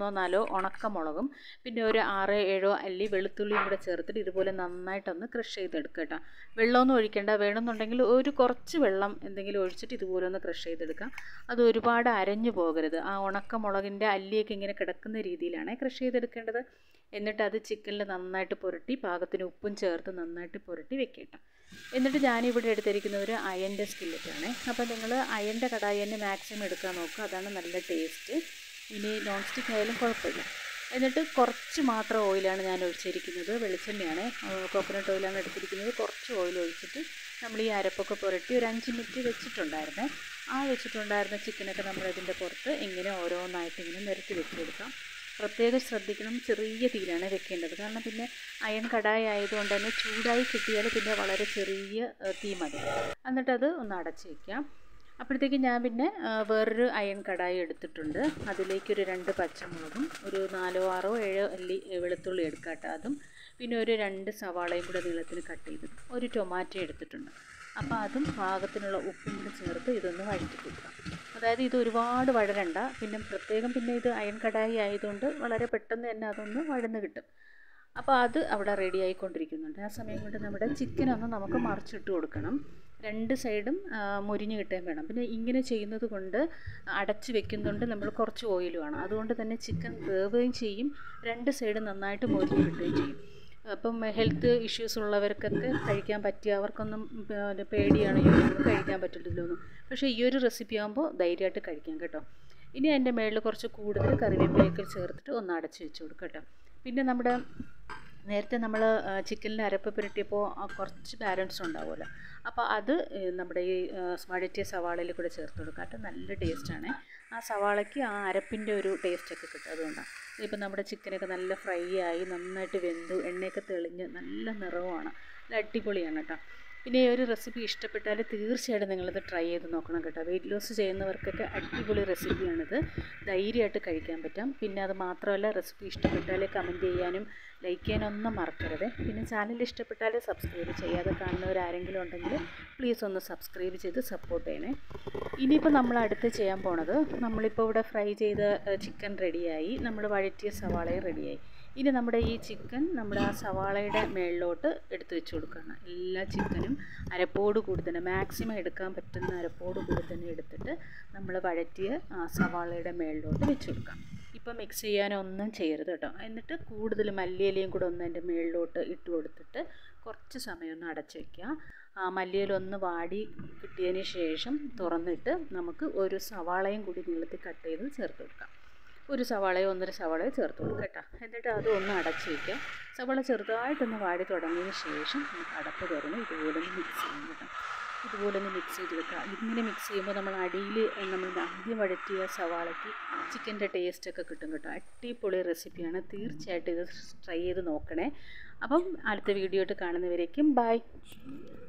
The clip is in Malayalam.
മൂന്നോ നാലോ ഉണക്കമുളകും പിന്നെ ഒരു ആറ് ഏഴോ അല്ലി വെളുത്തുള്ളിയും കൂടെ ചേർത്തിട്ട് ഇതുപോലെ നന്നായിട്ടൊന്ന് ക്രഷ് ചെയ്തെടുക്കുക കേട്ടോ വെള്ളമൊന്നും ഒഴിക്കേണ്ട വേണമെന്നുണ്ടെങ്കിൽ ഒരു കുറച്ച് വെള്ളം എന്തെങ്കിലും ഒഴിച്ചിട്ട് ഇതുപോലെ ഒന്ന് ക്രഷ് ചെയ്തെടുക്കാം അത് ഒരുപാട് അരഞ്ഞു പോകരുത് ആ ഉണക്കമുളകിൻ്റെ അല്ലിയൊക്കെ ഇങ്ങനെ കിടക്കുന്ന രീതിയിലാണ് ക്രഷ് ചെയ്തെടുക്കേണ്ടത് എന്നിട്ട് അത് ചിക്കനിൽ നന്നായിട്ട് പുരട്ടി പാകത്തിന് ഉപ്പും ചേർത്ത് നന്നായിട്ട് പുരട്ടി വെക്കട്ടോ എന്നിട്ട് ഞാനിവിടെ എടുത്തിരിക്കുന്നത് ഒരു അയൻ്റെ സ്കില്ലറ്റാണ് അപ്പോൾ നിങ്ങൾ അയൻ്റെ കടായി തന്നെ മാക്സിമം എടുക്കാൻ നോക്കുക അതാണ് നല്ല ടേസ്റ്റ് ഇനി നോൺ സ്റ്റിക്ക് ആയാലും കുഴപ്പമില്ല എന്നിട്ട് കുറച്ച് മാത്രം ഓയിലാണ് ഞാൻ ഒഴിച്ചിരിക്കുന്നത് വെളിച്ചെണ്ണയാണ് കോക്കനട്ട് ഓയിലാണ് എടുത്തിരിക്കുന്നത് കുറച്ച് ഓയിൽ ഒഴിച്ചിട്ട് നമ്മൾ ഈ അരപ്പൊക്കെ പുരട്ടി ഒരു അഞ്ച് മിനിറ്റ് വെച്ചിട്ടുണ്ടായിരുന്നേ ആ വെച്ചിട്ടുണ്ടായിരുന്ന ചിക്കനൊക്കെ നമ്മൾ ഇതിൻ്റെ പുറത്ത് ഇങ്ങനെ ഓരോന്നായിട്ട് ഇങ്ങനെ നിരത്തി വെച്ച് കൊടുക്കാം പ്രത്യേകം ശ്രദ്ധിക്കണം ചെറിയ തീയിലാണ് വെക്കേണ്ടത് കാരണം പിന്നെ അയൺ കടായി ആയതുകൊണ്ട് തന്നെ ചൂടായി കിട്ടിയാൽ പിന്നെ വളരെ ചെറിയ ഏഹ്, തീ മതി എന്നിട്ടത് ഒന്ന് അടച്ച് വയ്ക്കാം അപ്പോഴത്തേക്ക് ഞാൻ പിന്നെ ആ, വേറൊരു അയൺ കടായി എടുത്തിട്ടുണ്ട് അതിലേക്കൊരു രണ്ട് പച്ചമുളകും ഒരു നാലോ ആറോ ഏഴോ അല്ലി വെളുത്തുള്ളി എടുക്കാം കേട്ടോ അതും പിന്നെ ഒരു രണ്ട് സവാളയും കൂടെ നീളത്തിന് കട്ട് ചെയ്തത് ഒരു ടൊമാറ്റോ എടുത്തിട്ടുണ്ട് അപ്പോൾ അതും പാകത്തിനുള്ള ഉപ്പും കൂടെ ചേർത്ത് ഇതൊന്ന് വഴറ്റി കൊടുക്കാം അതായത് ഇത് ഒരുപാട് വഴരണ്ട പിന്നെ പ്രത്യേകം പിന്നെ ഇത് അയൺ കടായി ആയതുകൊണ്ട് വളരെ പെട്ടെന്ന് തന്നെ അതൊന്ന് വഴന്ന് കിട്ടും അപ്പോൾ അത് അവിടെ റെഡി ആയിക്കൊണ്ടിരിക്കുന്നുണ്ട് ആ സമയം കൊണ്ട് നമ്മുടെ ചിക്കനൊന്ന് നമുക്ക് മറിച്ചിട്ട് കൊടുക്കണം രണ്ട് സൈഡും ആ, മുരിഞ്ഞ് കിട്ടാൻ വേണം പിന്നെ ഇങ്ങനെ ചെയ്യുന്നത് കൊണ്ട് അടച്ച് വെക്കുന്നുണ്ട് നമ്മൾ കുറച്ച് ഓയിൽ വേണം അതുകൊണ്ട് തന്നെ ചിക്കൻ വേവുകയും ചെയ്യും രണ്ട് സൈഡും നന്നായിട്ട് മുരിഞ്ഞ് കിട്ടുകയും ചെയ്യും അപ്പം ഹെൽത്ത് ഇഷ്യൂസ് ഉള്ളവർക്കൊക്കെ കഴിക്കാൻ പറ്റിയ അവർക്കൊന്നും പിന്നെ പേടിയാണ് "അയ്യോ, ഇതൊന്നും കഴിക്കാൻ പറ്റില്ലല്ലോ എന്ന് പക്ഷേ ഈ ഒരു റെസിപ്പി ആകുമ്പോൾ ധൈര്യമായിട്ട് കഴിക്കാം കേട്ടോ ഇനി അതിൻ്റെ മേളിൽ കുറച്ച് കൂടുതൽ കറിവേപ്പിലയൊക്കെ ചേർത്തിട്ട് ഒന്ന് അടച്ച് വെച്ച് കൊടുക്കാം കേട്ടോ പിന്നെ നമ്മുടെ നേരത്തെ നമ്മൾ ചിക്കനിൽ അരപ്പ് പുരട്ടിയപ്പോൾ ആ കുറച്ച് ബാലൻസ് ഉണ്ടാവുമല്ലോ അപ്പോൾ അത് ഏ, നമ്മുടെ ഈ ആ, വഴറ്റിയ സവാളയിൽ കൂടെ ചേർത്ത് കൊടുക്കാം കേട്ടോ നല്ല ടേസ്റ്റാണ് ആ സവാളയ്ക്ക് ആ അരപ്പിൻ്റെ ഒരു ടേസ്റ്റൊക്കെ കിട്ടും അതുകൊണ്ടാണ് ഇപ്പം നമ്മുടെ ചിക്കനൊക്കെ നല്ല ഫ്രൈ ആയി നന്നായിട്ട് വെന്തു എണ്ണയൊക്കെ തെളിഞ്ഞ് നല്ല നിറവുമാണ് നല്ല അടിപൊളിയാണ് കേട്ടോ പിന്നെ ഈ ഒരു റെസിപ്പി ഇഷ്ടപ്പെട്ടാൽ തീർച്ചയായിട്ടും നിങ്ങളിത് ട്രൈ ചെയ്ത് നോക്കണം കേട്ടോ വെയിറ്റ് ലോസ് ചെയ്യുന്നവർക്കൊക്കെ അടിപൊളി റെസിപ്പിയാണിത് ധൈര്യമായിട്ട് കഴിക്കാൻ പറ്റും പിന്നെ അത് മാത്രമല്ല റെസിപ്പി ഇഷ്ടപ്പെട്ടാൽ കമൻറ്റ് ചെയ്യാനും ലൈക്ക് ചെയ്യാനൊന്നും മറക്കരുത് പിന്നെ ചാനൽ ഇഷ്ടപ്പെട്ടാൽ സബ്സ്ക്രൈബ് ചെയ്യാതെ കാണുന്നവരാരെങ്കിലും ഉണ്ടെങ്കിൽ പ്ലീസ് ഒന്ന് സബ്സ്ക്രൈബ് ചെയ്ത് സപ്പോർട്ട് ചെയ്യണേ ഇനിയിപ്പോൾ നമ്മൾ അടുത്ത് ചെയ്യാൻ പോണത് നമ്മളിപ്പോൾ ഇവിടെ ഫ്രൈ ചെയ്ത ചിക്കൻ റെഡിയായി നമ്മൾ വഴറ്റിയ സവാളയും റെഡിയായി ഇനി നമ്മുടെ ഈ ചിക്കൻ നമ്മുടെ ആ സവാളയുടെ മേളിലോട്ട് എടുത്ത് വെച്ച് കൊടുക്കണം എല്ലാ ചിക്കനും അരപ്പോട് കൂടി തന്നെ മാക്സിമം എടുക്കാൻ പറ്റുന്ന അരപ്പോട് കൂടി തന്നെ എടുത്തിട്ട് നമ്മൾ വഴറ്റിയ ആ സവാളയുടെ മേളിലോട്ട് വെച്ച് കൊടുക്കാം ഇപ്പം മിക്സ് ചെയ്യാനൊന്നും ചെയ്യരുത് കേട്ടോ എന്നിട്ട് കൂടുതൽ മല്ലിയിലയും കൂടെ ഒന്ന് അതിൻ്റെ മേളിലോട്ട് ഇട്ട് കൊടുത്തിട്ട് കുറച്ച് സമയം ഒന്ന് അടച്ച് വയ്ക്കുക ആ മല്ലിയിലൊന്ന് വാടി കിട്ടിയതിന് ശേഷം തുറന്നിട്ട് നമുക്ക് ഒരു സവാളയും കൂടി നീളത്തിൽ കട്ട് ചെയ്ത് ചേർത്ത് കൊടുക്കാം ഒരു സവാളയോ ഒന്നര സവാളയോ ചേർത്ത് കൊടുക്കുക കേട്ടോ എന്നിട്ട് അത് ഒന്ന് അടച്ച് വയ്ക്കുക സവാള ചെറുതായിട്ടൊന്ന് വാടി തുടങ്ങിയതിന് ശേഷം നമുക്ക് അടപ്പ് തുറന്ന് ഇതുപോലെ ഒന്ന് മിക്സ് ചെയ്യണം കേട്ടോ ഇതുപോലെ ഒന്ന് മിക്സ് ചെയ്ത് വെക്കുക ഇങ്ങനെ മിക്സ് ചെയ്യുമ്പോൾ നമ്മൾ അടിയിൽ നമ്മൾ ആദ്യം വഴറ്റിയ സവാളയ്ക്ക് ചിക്കൻ്റെ ടേസ്റ്റൊക്കെ കിട്ടും കേട്ടോ അടിപൊളി റെസിപ്പിയാണ് തീർച്ചയായിട്ടും ഇത് ട്രൈ ചെയ്ത് നോക്കണേ അപ്പം അടുത്ത വീഡിയോ ആയിട്ട് കാണുന്നവരേക്കും ബൈ